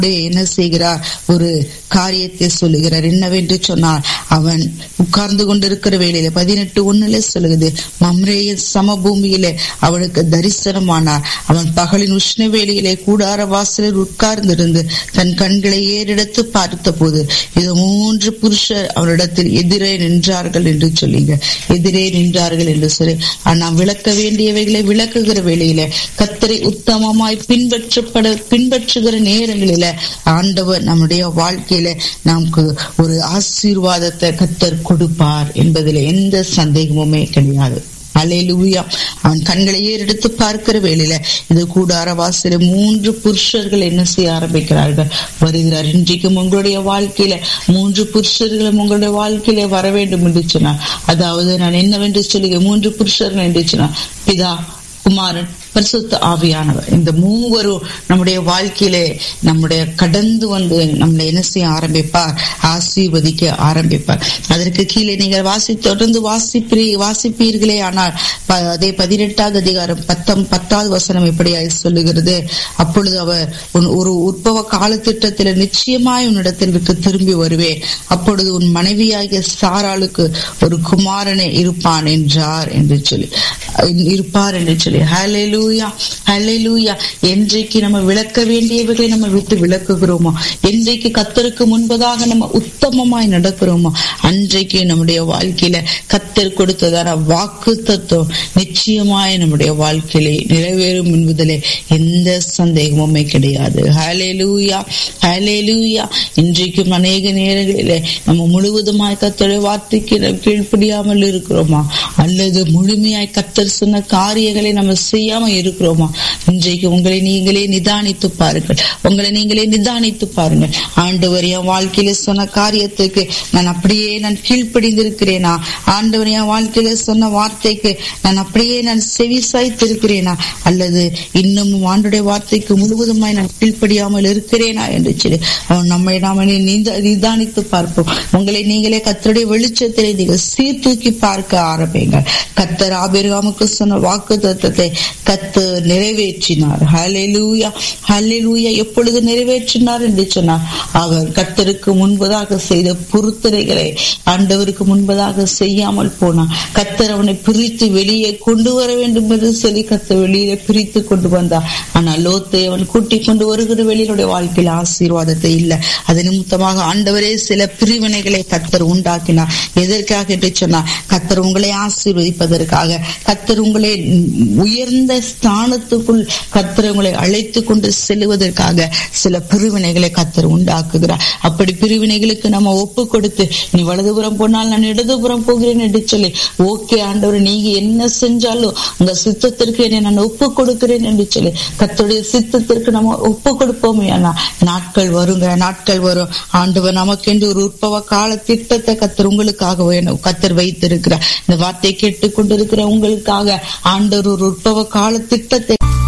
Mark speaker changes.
Speaker 1: என்ன செய்கிறார் ஒரு காரியத்தை சொல்லுகிறார் என்னவென்று சொன்னார் அவன் உட்கார்ந்து கொண்டிருக்கிற வேளையில பதினெட்டு ஒண்ணுல சொல்லுகிறது மம்ரேய சமபூமியிலே அவனுக்கு தரிசனமானார் அவன் பகலின் உஷ்ண வேளையிலே கூடார வாசலில் உட்கார்ந்திருந்து தன் கண்களை ஏறெடுத்து பார்த்த போது இது மூன்று புருஷர் அவனிடத்தில் எதிரே நின்றார்கள் என்று சொல்லிங்க எதிரே நின்றார்கள் என்று சொல்லி ஆனால் விளக்க வேண்டியவைகளை விளக்குகிற வேளையில கத்தரை உத்தமமாய் பின்பற்றப்பட பின்பற்றுகிற நேரங்களில ஆண்டவர் நம்முடைய வாழ்க்கையில நமக்கு ஒரு ஆசீர்வாதத்தை கத்தர் கொடுப்பார் என்பதில் எந்த சந்தேகமுமே கிடையாது அலையிலுயா அவன் கண்களை ஏறெடுத்து பார்க்கிற வேளையில இது கூடார வாசல மூன்று புருஷர்கள் என்ன செய்ய ஆரம்பிக்கிறார்கள் வருகிறார் இன்றைக்கும் உங்களுடைய வாழ்க்கையில மூன்று புருஷர்களும் உங்களுடைய வாழ்க்கையில வர வேண்டும் என்று சொன்னார் அதாவது நான் என்னவென்று சொல்லுங்க மூன்று புருஷர்கள் என்று சொன்னார் பிதா குமாரன் பரிசுத்த ஆவியானவர் இந்த மூவரும் நம்முடைய வாழ்க்கையிலே நம்முடைய கடந்து வந்து நம்மளை என்ன செய்ய ஆரம்பிப்பார் ஆசீர்வதிக்க ஆரம்பிப்பார் அதற்கு கீழே நீங்கள் வாசி தொடர்ந்து வாசிப்பீ வாசிப்பீர்களே ஆனால் அதே பதினெட்டாவது அதிகாரம் பத்தம் பத்தாவது வசனம் எப்படியாய் சொல்லுகிறது அப்பொழுது அவர் ஒரு உற்பவ காலத்திட்டத்தில் நிச்சயமாய் உன்னிடத்திற்கு திரும்பி வருவேன் அப்பொழுது உன் மனைவியாகிய சாராளுக்கு ஒரு குமாரனே இருப்பான் என்றார் என்று சொல்லி இருப்பார் என்று சொல்லி ஹலேலு ஹalleluya ஹalleluya என்றைக்கு நம்ம விளக்க வேண்டியவைகளை நம்ம விட்டு விளக்குகிறோமோ என்றைக்கு கத்தருக்கு முன்பதாக நம்ம உத்தமமாய் நடக்கிறோமோ அன்றைக்கு நம்முடைய வாழ்க்கையில கத்தர் கொடுத்ததான வாக்கு தத்துவம் நிச்சயமாய் நம்முடைய வாழ்க்கையிலே நிறைவேறும் என்பதிலே எந்த சந்தேகமுமே கிடையாது ஹalleluya ஹalleluya இன்றைக்கும் அநேக நேரங்களிலே நம்ம முழுவதுமாய் கத்தருடைய வார்த்தைக்கு கீழ்ப்படியாமல் இருக்கிறோமா அல்லது முழுமையாய் கத்தர் சொன்ன காரியங்களை நம்ம செய்யாம இருக்கிறோமா இன்றைக்கு உங்களை நீங்களே நிதானித்து பாருங்கள் உங்களை நீங்களே நிதானித்து பாருங்கள் ஆண்டவர் என் வாழ்க்கையில சொன்ன காரியத்துக்கு நான் அப்படியே நான் கீழ்ப்படிந்திருக்கிறேனா ஆண்டவர் என் வாழ்க்கையில சொன்ன வார்த்தைக்கு நான் அப்படியே நான் செவி சாய்த்திருக்கிறேனா அல்லது இன்னமும் ஆண்டுடைய வார்த்தைக்கு முழுவதுமாய் நான் கீழ்ப்படியாமல் இருக்கிறேனா என்று சொல்லி அவன் நம்மை நாம நிதானித்து பார்ப்போம் உங்களை நீங்களே கத்தருடைய வெளிச்சத்திலே நீங்கள் சீர்தூக்கி பார்க்க ஆரம்பிங்க கத்தர் ஆபிரகாமுக்கு சொன்ன வாக்கு தத்துவத்தை கத்து நிறைவேற்றினார் ஹலெலூயா ஹலெலூயா எப்பொழுது நிறைவேற்றினார் என்று சொன்னார் அவர் கத்தருக்கு முன்பதாக செய்த பொருத்தனைகளை ஆண்டவருக்கு முன்பதாக செய்யாமல் போனார் கத்தர் அவனை பிரித்து வெளியே கொண்டு வர வேண்டும் என்று சொல்லி கத்தர் வெளியில பிரித்து கொண்டு வந்தார் ஆனால் லோத்தை அவன் கூட்டி கொண்டு வருகிற வெளியினுடைய வாழ்க்கையில் ஆசீர்வாதத்தை இல்லை அது நிமித்தமாக ஆண்டவரே சில பிரிவினைகளை கத்தர் உண்டாக்கினார் எதற்காக என்று சொன்னார் கத்தர் உங்களை ஆசீர்வதிப்பதற்காக கத்தர் உங்களை உயர்ந்த ஸ்தானத்துக்குள் கத்தர் உங்களை அழைத்து கொண்டு செல்லுவதற்காக சில பிரிவினைகளை கத்தர் உண்டாக்குகிறார் அப்படி பிரிவினைகளுக்கு நம்ம ஒப்பு கொடுத்து நீ வலதுபுறம் போனால் நான் இடதுபுறம் போகிறேன் என்று சொல்லி ஓகே ஆண்டவர் நீங்க என்ன செஞ்சாலும் உங்க சித்தத்திற்கு என்னை நான் ஒப்பு கொடுக்கிறேன் என்று சொல்லி கத்தருடைய சித்தத்திற்கு நம்ம ஒப்பு கொடுப்போமே ஆனா நாட்கள் வருங்க நாட்கள் வரும் ஆண்டவர் நமக்கென்று ஒரு உற்பவ கால திட்டத்தை கத்தர் உங்களுக்காக வேணும் கத்தர் வைத்திருக்கிறார் இந்த வார்த்தை கேட்டுக்கொண்டிருக்கிற உங்களுக்காக ஆண்டவர் ஒரு உற்பவ கால திட்டத்தை